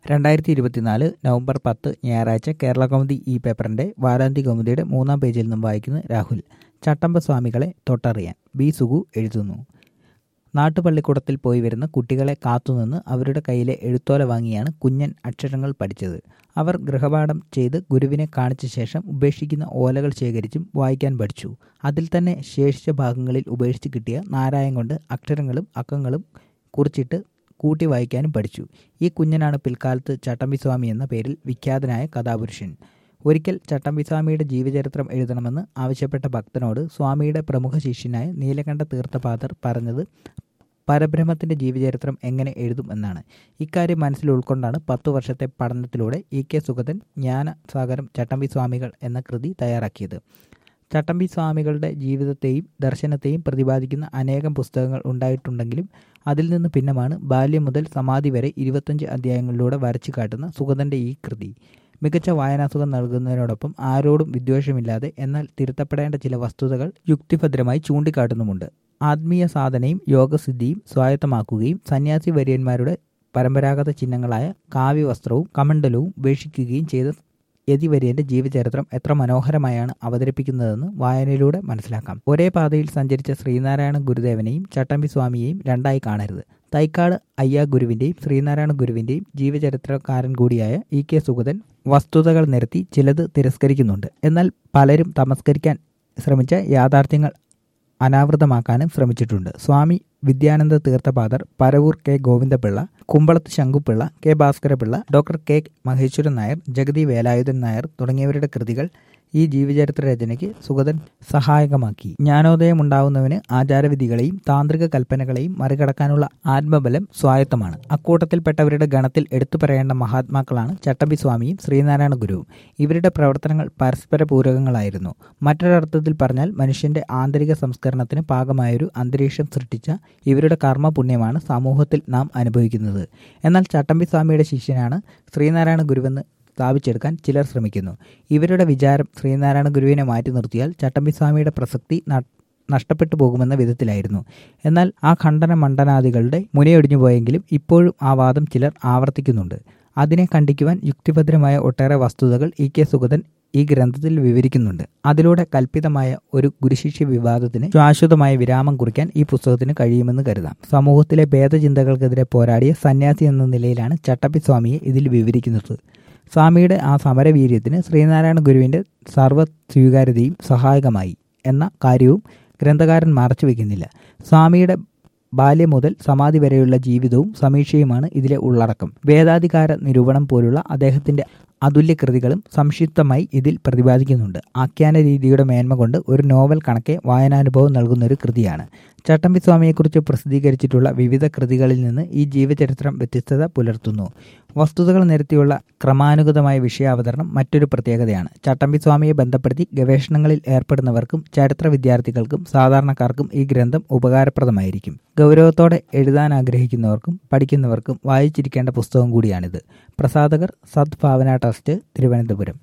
രണ്ടായിരത്തി ഇരുപത്തിനാല് നവംബർ പത്ത് ഞായറാഴ്ച കേരള കൗമുദി ഈ പേപ്പറിന്റെ വാരാന്ത്യ കൗമുദിയുടെ മൂന്നാം പേജിൽ നിന്നും വായിക്കുന്ന രാഹുൽ ചട്ടമ്പ സ്വാമികളെ തൊട്ടറിയാൻ ബി സുഗു എഴുതുന്നു നാട്ടുപള്ളിക്കൂടത്തിൽ പോയി വരുന്ന കുട്ടികളെ കാത്തുനിന്ന് അവരുടെ കയ്യിലെ എഴുത്തോല വാങ്ങിയാണ് കുഞ്ഞൻ അക്ഷരങ്ങൾ പഠിച്ചത് അവർ ഗൃഹപാഠം ചെയ്ത് ഗുരുവിനെ കാണിച്ച ശേഷം ഉപേക്ഷിക്കുന്ന ഓലകൾ ശേഖരിച്ചും വായിക്കാൻ പഠിച്ചു അതിൽ തന്നെ ശേഷിച്ച ഭാഗങ്ങളിൽ ഉപേക്ഷിച്ച് കിട്ടിയ നാരായം കൊണ്ട് അക്ഷരങ്ങളും അക്കങ്ങളും കുറിച്ചിട്ട് കൂട്ടി വായിക്കാനും പഠിച്ചു ഈ കുഞ്ഞനാണ് പിൽക്കാലത്ത് ചട്ടമ്പിസ്വാമി എന്ന പേരിൽ വിഖ്യാതനായ കഥാപുരുഷൻ ഒരിക്കൽ ചട്ടമ്പിസ്വാമിയുടെ ജീവചരിത്രം എഴുതണമെന്ന് ആവശ്യപ്പെട്ട ഭക്തനോട് സ്വാമിയുടെ പ്രമുഖ ശിഷ്യനായ നീലകണ്ഠ തീർത്ഥപാദർ പറഞ്ഞത് പരബ്രഹ്മത്തിന്റെ ജീവചരിത്രം എങ്ങനെ എഴുതും എന്നാണ് ഇക്കാര്യം മനസ്സിൽ ഉൾക്കൊണ്ടാണ് പത്തു വർഷത്തെ പഠനത്തിലൂടെ ഇ കെ സുഗതൻ ജ്ഞാനസാഗരം ചട്ടമ്പി സ്വാമികൾ എന്ന കൃതി തയ്യാറാക്കിയത് ചട്ടമ്പി സ്വാമികളുടെ ജീവിതത്തെയും ദർശനത്തെയും പ്രതിപാദിക്കുന്ന അനേകം പുസ്തകങ്ങൾ ഉണ്ടായിട്ടുണ്ടെങ്കിലും അതിൽ നിന്ന് ഭിന്നമാണ് ബാല്യം മുതൽ സമാധി വരെ ഇരുപത്തഞ്ച് അധ്യായങ്ങളിലൂടെ വരച്ചു കാട്ടുന്ന സുഗതന്റെ ഈ കൃതി മികച്ച വായനാസുഖം നൽകുന്നതിനോടൊപ്പം ആരോടും വിദ്വേഷമില്ലാതെ എന്നാൽ തിരുത്തപ്പെടേണ്ട ചില വസ്തുതകൾ യുക്തിഭദ്രമായി ചൂണ്ടിക്കാട്ടുന്നുമുണ്ട് ആത്മീയ സാധനയും യോഗസിദ്ധിയും സ്വായത്തമാക്കുകയും സന്യാസി വര്യന്മാരുടെ പരമ്പരാഗത ചിഹ്നങ്ങളായ കാവ്യവസ്ത്രവും കമണ്ഡലവും ഉപേക്ഷിക്കുകയും ചെയ്ത യതിവര്യന്റെ ജീവചരിത്രം എത്ര മനോഹരമായാണ് അവതരിപ്പിക്കുന്നതെന്ന് വായനയിലൂടെ മനസ്സിലാക്കാം ഒരേ പാതയിൽ സഞ്ചരിച്ച ശ്രീനാരായണ ഗുരുദേവനെയും ചട്ടമ്പി സ്വാമിയെയും രണ്ടായി കാണരുത് തൈക്കാട് അയ്യ ഗുരുവിന്റെയും ശ്രീനാരായണ ഗുരുവിന്റെയും ജീവചരിത്രകാരൻ കൂടിയായ ഇ കെ സുഗതൻ വസ്തുതകൾ നിരത്തി ചിലത് തിരസ്കരിക്കുന്നുണ്ട് എന്നാൽ പലരും തമസ്കരിക്കാൻ ശ്രമിച്ച യാഥാർത്ഥ്യങ്ങൾ അനാവൃതമാക്കാനും ശ്രമിച്ചിട്ടുണ്ട് Swami Vidyananda Theerthapadar Paravur K Govindapillai Kumbalath Sankupillai K Bhaskarapillai doctor K Maheswaran Nair Jagathy Velayudhan Nair തുടങ്ങിയവരുടെ കൃതികൾ ഈ ജീവചരിത്ര രചനയ്ക്ക് സുഗതൻ സഹായകമാക്കി ജ്ഞാനോദയം ഉണ്ടാവുന്നവന് ആചാരവിധികളെയും താന്ത്രിക കൽപ്പനകളെയും മറികടക്കാനുള്ള ആത്മബലം സ്വായത്തമാണ് അക്കൂട്ടത്തിൽപ്പെട്ടവരുടെ ഗണത്തിൽ എടുത്തു പറയേണ്ട മഹാത്മാക്കളാണ് ചട്ടമ്പി സ്വാമിയും ശ്രീനാരായണ ഗുരുവും ഇവരുടെ പ്രവർത്തനങ്ങൾ പരസ്പര പൂരകങ്ങളായിരുന്നു മറ്റൊരർത്ഥത്തിൽ പറഞ്ഞാൽ മനുഷ്യന്റെ ആന്തരിക സംസ്കരണത്തിന് പാകമായൊരു അന്തരീക്ഷം സൃഷ്ടിച്ച ഇവരുടെ കർമ്മ പുണ്യമാണ് സമൂഹത്തിൽ നാം അനുഭവിക്കുന്നത് എന്നാൽ ചട്ടമ്പി സ്വാമിയുടെ ശിഷ്യനാണ് ശ്രീനാരായണ ഗുരുവെന്ന് സ്ഥാപിച്ചെടുക്കാൻ ചിലർ ശ്രമിക്കുന്നു ഇവരുടെ വിചാരം ശ്രീനാരായണ ഗുരുവിനെ മാറ്റി നിർത്തിയാൽ ചട്ടമ്പിസ്വാമിയുടെ പ്രസക്തി നഷ്ടപ്പെട്ടു പോകുമെന്ന വിധത്തിലായിരുന്നു എന്നാൽ ആ ഖണ്ഡന മണ്ഡനാദികളുടെ മുനയൊടിഞ്ഞു പോയെങ്കിലും ഇപ്പോഴും ആ വാദം ചിലർ ആവർത്തിക്കുന്നുണ്ട് അതിനെ ഖണ്ഡിക്കുവാൻ യുക്തിഭദ്രമായ ഒട്ടേറെ വസ്തുതകൾ ഇ കെ സുഗതൻ ഈ ഗ്രന്ഥത്തിൽ വിവരിക്കുന്നുണ്ട് അതിലൂടെ കൽപ്പിതമായ ഒരു ഗുരുശിഷ്യ വിവാദത്തിന് ശാശ്വതമായ വിരാമം കുറിക്കാൻ ഈ പുസ്തകത്തിന് കഴിയുമെന്ന് കരുതാം സമൂഹത്തിലെ ഭേദചിന്തകൾക്കെതിരെ പോരാടിയ സന്യാസി എന്ന നിലയിലാണ് ചട്ടപ്പി സ്വാമിയെ ഇതിൽ വിവരിക്കുന്നത് സ്വാമിയുടെ ആ സമരവീര്യത്തിന് ശ്രീനാരായണ ഗുരുവിന്റെ സർവ്വ സ്വീകാര്യതയും സഹായകമായി എന്ന കാര്യവും ഗ്രന്ഥകാരൻ മറച്ചു വയ്ക്കുന്നില്ല സ്വാമിയുടെ ബാല്യം മുതൽ സമാധി വരെയുള്ള ജീവിതവും സമീക്ഷയുമാണ് ഇതിലെ ഉള്ളടക്കം വേദാധികാര നിരൂപണം പോലുള്ള അദ്ദേഹത്തിന്റെ അതുല്യ കൃതികളും സംക്ഷിപ്തമായി ഇതിൽ പ്രതിപാദിക്കുന്നുണ്ട് ആഖ്യാന രീതിയുടെ മേന്മ കൊണ്ട് ഒരു നോവൽ കണക്കെ വായനാനുഭവം നൽകുന്ന ഒരു കൃതിയാണ് ചട്ടമ്പി സ്വാമിയെക്കുറിച്ച് പ്രസിദ്ധീകരിച്ചിട്ടുള്ള വിവിധ കൃതികളിൽ നിന്ന് ഈ ജീവചരിത്രം വ്യത്യസ്തത പുലർത്തുന്നു വസ്തുതകൾ നിരത്തിയുള്ള ക്രമാനുഗതമായ വിഷയാവതരണം മറ്റൊരു പ്രത്യേകതയാണ് ചട്ടമ്പി സ്വാമിയെ ബന്ധപ്പെടുത്തി ഗവേഷണങ്ങളിൽ ഏർപ്പെടുന്നവർക്കും ചരിത്ര വിദ്യാർത്ഥികൾക്കും സാധാരണക്കാർക്കും ഈ ഗ്രന്ഥം ഉപകാരപ്രദമായിരിക്കും ഗൗരവത്തോടെ എഴുതാൻ ആഗ്രഹിക്കുന്നവർക്കും പഠിക്കുന്നവർക്കും വായിച്ചിരിക്കേണ്ട പുസ്തകം കൂടിയാണിത് പ്രസാധകർ സദ്ഭാവന ട്രസ്റ്റ് തിരുവനന്തപുരം